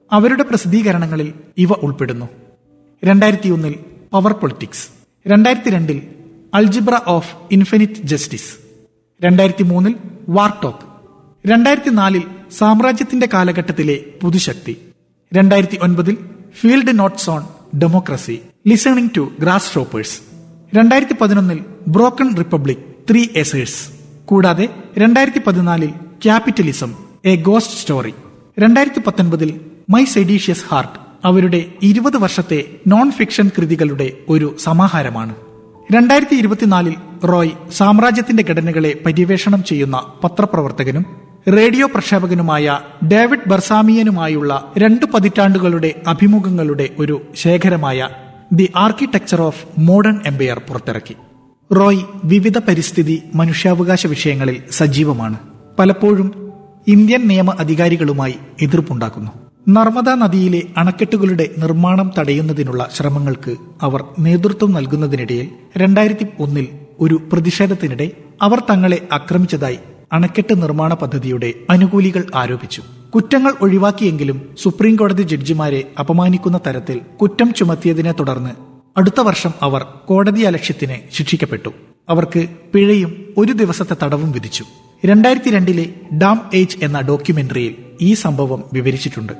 അവരുടെ പ്രസിദ്ധീകരണങ്ങളിൽ ഇവ ഉൾപ്പെടുന്നു രണ്ടായിരത്തി ഒന്നിൽ പവർ പൊളിറ്റിക്സ് രണ്ടായിരത്തി രണ്ടിൽ അൾജിബ്ര ഓഫ് ഇൻഫിനിറ്റ് ജസ്റ്റിസ് രണ്ടായിരത്തി മൂന്നിൽ വാർ ടോക്ക് രണ്ടായിരത്തി നാലിൽ സാമ്രാജ്യത്തിന്റെ കാലഘട്ടത്തിലെ പുതുശക്തി രണ്ടായിരത്തി ഒൻപതിൽ field notes on democracy listening to grasshoppers രണ്ടായിരത്തി പതിനൊന്നിൽ ബ്രോക്കൺ റിപ്പബ്ലിക് ത്രീ എസേഴ്സ് കൂടാതെ രണ്ടായിരത്തി പതിനാലിൽ ക്യാപിറ്റലിസം എ ഗോസ്റ്റ് സ്റ്റോറി രണ്ടായിരത്തി പത്തൊൻപതിൽ മൈ സെഡീഷ്യസ് ഹാർട്ട് അവരുടെ ഇരുപത് വർഷത്തെ നോൺ ഫിക്ഷൻ കൃതികളുടെ ഒരു സമാഹാരമാണ് രണ്ടായിരത്തി ഇരുപത്തിനാലിൽ റോയ് സാമ്രാജ്യത്തിന്റെ ഘടനകളെ പര്യവേഷണം ചെയ്യുന്ന പത്രപ്രവർത്തകനും റേഡിയോ പ്രക്ഷേപകനുമായ ഡേവിഡ് ബർസാമിയനുമായുള്ള രണ്ട് പതിറ്റാണ്ടുകളുടെ അഭിമുഖങ്ങളുടെ ഒരു ശേഖരമായ the architecture of modern empire പുറത്തിറക്കി റോയ് വിവിധ പരിസ്ഥിതി മനുഷ്യാവകാശ വിഷയങ്ങളിൽ സജീവമാണ് പലപ്പോഴും ഇന്ത്യൻ നിയമ അധികാരികളുമായി എതിർപ്പുണ്ടാക്കുന്നു നർമ്മദ നദിയിലെ അണക്കെട്ടുകളുടെ നിർമ്മാണം തടയുന്നതിനുള്ള ശ്രമങ്ങൾക്ക് അവർ നേതൃത്വം നൽകുന്നതിനിടയിൽ രണ്ടായിരത്തി ഒന്നിൽ ഒരു പ്രതിഷേധത്തിനിടെ അവർ തങ്ങളെ ആക്രമിച്ചതായി അണക്കെട്ട് നിർമ്മാണ പദ്ധതിയുടെ അനുകൂലികൾ ആരോപിച്ചു കുറ്റങ്ങൾ ഒഴിവാക്കിയെങ്കിലും സുപ്രീം കോടതി ജഡ്ജിമാരെ അപമാനിക്കുന്ന തരത്തിൽ കുറ്റം ചുമത്തിയതിനെ തുടർന്ന് അടുത്ത വർഷം അവർ കോടതി അലക്ഷ്യത്തിന് ശിക്ഷിക്കപ്പെട്ടു അവർക്ക് പിഴയും ഒരു ദിവസത്തെ തടവും വിധിച്ചു രണ്ടായിരത്തി രണ്ടിലെ ഡാം ഏജ് എന്ന ഡോക്യുമെന്ററിയിൽ ഈ സംഭവം വിവരിച്ചിട്ടുണ്ട്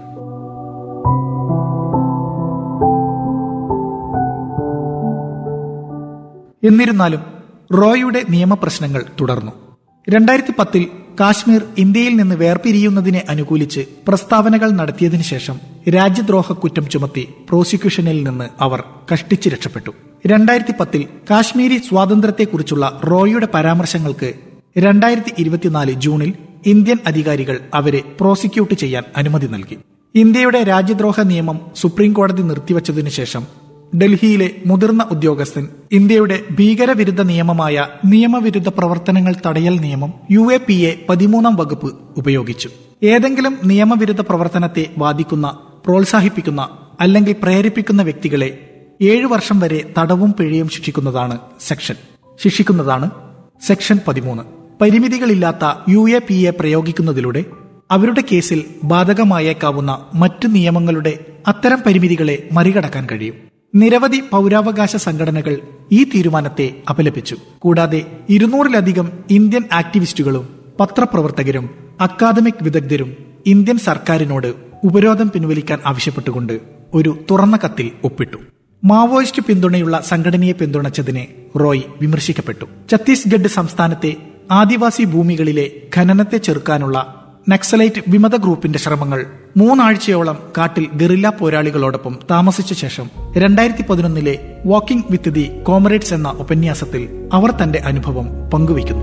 എന്നിരുന്നാലും റോയുടെ നിയമപ്രശ്നങ്ങൾ തുടർന്നു രണ്ടായിരത്തി പത്തിൽ കാശ്മീർ ഇന്ത്യയിൽ നിന്ന് വേർപിരിയുന്നതിനെ അനുകൂലിച്ച് പ്രസ്താവനകൾ നടത്തിയതിനു ശേഷം രാജ്യദ്രോഹ കുറ്റം ചുമത്തി പ്രോസിക്യൂഷനിൽ നിന്ന് അവർ കഷ്ടിച്ച് രക്ഷപ്പെട്ടു രണ്ടായിരത്തി പത്തിൽ കാശ്മീരി സ്വാതന്ത്ര്യത്തെക്കുറിച്ചുള്ള റോയുടെ പരാമർശങ്ങൾക്ക് രണ്ടായിരത്തി ഇരുപത്തിനാല് ജൂണിൽ ഇന്ത്യൻ അധികാരികൾ അവരെ പ്രോസിക്യൂട്ട് ചെയ്യാൻ അനുമതി നൽകി ഇന്ത്യയുടെ രാജ്യദ്രോഹ നിയമം സുപ്രീം കോടതി നിർത്തിവച്ചതിനു ശേഷം ഡൽഹിയിലെ മുതിർന്ന ഉദ്യോഗസ്ഥൻ ഇന്ത്യയുടെ ഭീകരവിരുദ്ധ നിയമമായ നിയമവിരുദ്ധ പ്രവർത്തനങ്ങൾ തടയൽ നിയമം യു എ പി എ പതിമൂന്നാം വകുപ്പ് ഉപയോഗിച്ചു ഏതെങ്കിലും നിയമവിരുദ്ധ പ്രവർത്തനത്തെ ബാധിക്കുന്ന പ്രോത്സാഹിപ്പിക്കുന്ന അല്ലെങ്കിൽ പ്രേരിപ്പിക്കുന്ന വ്യക്തികളെ ഏഴു വർഷം വരെ തടവും പിഴയും ശിക്ഷിക്കുന്നതാണ് സെക്ഷൻ ശിക്ഷിക്കുന്നതാണ് സെക്ഷൻ പതിമൂന്ന് പരിമിതികളില്ലാത്ത യു എ പി എ പ്രയോഗിക്കുന്നതിലൂടെ അവരുടെ കേസിൽ ബാധകമായേക്കാവുന്ന മറ്റു നിയമങ്ങളുടെ അത്തരം പരിമിതികളെ മറികടക്കാൻ കഴിയും നിരവധി പൗരാവകാശ സംഘടനകൾ ഈ തീരുമാനത്തെ അപലപിച്ചു കൂടാതെ ഇരുന്നൂറിലധികം ഇന്ത്യൻ ആക്ടിവിസ്റ്റുകളും പത്രപ്രവർത്തകരും അക്കാദമിക് വിദഗ്ധരും ഇന്ത്യൻ സർക്കാരിനോട് ഉപരോധം പിൻവലിക്കാൻ ആവശ്യപ്പെട്ടുകൊണ്ട് ഒരു തുറന്ന കത്തിൽ ഒപ്പിട്ടു മാവോയിസ്റ്റ് പിന്തുണയുള്ള സംഘടനയെ പിന്തുണച്ചതിനെ റോയ് വിമർശിക്കപ്പെട്ടു ഛത്തീസ്ഗഡ് സംസ്ഥാനത്തെ ആദിവാസി ഭൂമികളിലെ ഖനനത്തെ ചെറുക്കാനുള്ള നക്സലൈറ്റ് വിമത ഗ്രൂപ്പിന്റെ ശ്രമങ്ങൾ മൂന്നാഴ്ചയോളം കാട്ടിൽ ഗറില്ല പോരാളികളോടൊപ്പം താമസിച്ച ശേഷം രണ്ടായിരത്തി പതിനൊന്നിലെ വാക്കിംഗ് വിത്ത് ദി കോമറേഡ്സ് എന്ന ഉപന്യാസത്തിൽ അവർ തന്റെ അനുഭവം പങ്കുവയ്ക്കുന്നു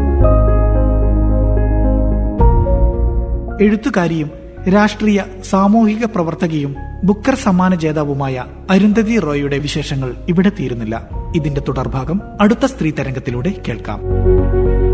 എഴുത്തുകാരിയും രാഷ്ട്രീയ സാമൂഹിക പ്രവർത്തകയും ബുക്കർ സമ്മാന ജേതാവുമായ അരുന്ധതി റോയുടെ വിശേഷങ്ങൾ ഇവിടെ തീരുന്നില്ല ഇതിന്റെ തുടർഭാഗം അടുത്ത സ്ത്രീ തരംഗത്തിലൂടെ കേൾക്കാം